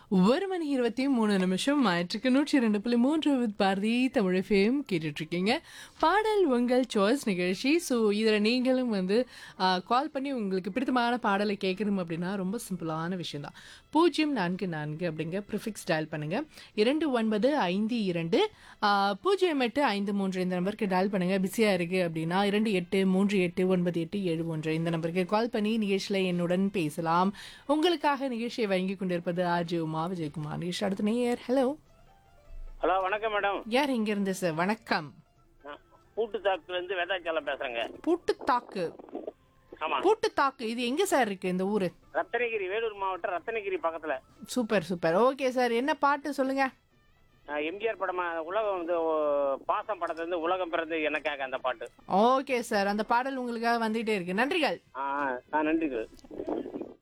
ஒரு மணி இருபத்தி மூணு நிமிஷம் ஞாயிற்றுக்கு நூற்றி இரண்டு புள்ளி மூன்று with பாரதி தமிழ் ஃபேம் கேட்டுட்டு இருக்கீங்க பாடல் உங்கள் சாய்ஸ் நிகழ்ச்சி ஸோ இதில் நீங்களும் வந்து கால் பண்ணி உங்களுக்கு பிடித்தமான பாடலை கேட்கணும் அப்படின்னா ரொம்ப சிம்பிளான விஷயம் தான் பூஜ்ஜியம் நான்கு நான்கு அப்படிங்க ப்ரிஃபிக்ஸ் டயல் பண்ணுங்க இரண்டு ஒன்பது ஐந்து இரண்டு ஆ, பூஜ்ஜியம் எட்டு ஐந்து மூன்று இந்த நம்பருக்கு டயல் பண்ணுங்க பிஸியாக இருக்கு அப்படின்னா இரண்டு எட்டு மூன்று எட்டு ஒன்பது எட்டு ஏழு ஒன்று இந்த நம்பருக்கு கால் பண்ணி நிகழ்ச்சியில் என்னுடன் பேசலாம் உங்களுக்காக நிகழ்ச்சியை வழங்கி கொண்டிருப்பது ஆர்ஜி உமா விஜயகுமார் நிகழ்ச்சி அடுத்த நேயர் ஹலோ ஹலோ வணக்கம் மேடம் யார் இங்க இருந்து சார் வணக்கம் நான் பூட்டுத்தாக்குல இருந்து வேதாச்சலம் பேசுறேங்க பூட்டுத்தாக்கு ஆமா பூட்டுத்தாக்கு இது எங்க சார் இருக்கு இந்த ஊரு ரத்தனகிரி வேலூர் மாவட்டம் ரத்தனகிரி பக்கத்துல சூப்பர் சூப்பர் ஓகே சார் என்ன பாட்டு சொல்லுங்க நான் எம்ஜிஆர் படமா உலகம் வந்து ஓ, பாசம் படத்துல இருந்து உலகம் பிறந்து எனக்காக அந்த பாட்டு ஓகே சார் அந்த பாடல் உங்களுக்காக வந்துட்டே இருக்கு நன்றிகள் ஆ ஆ, நன்றிகள்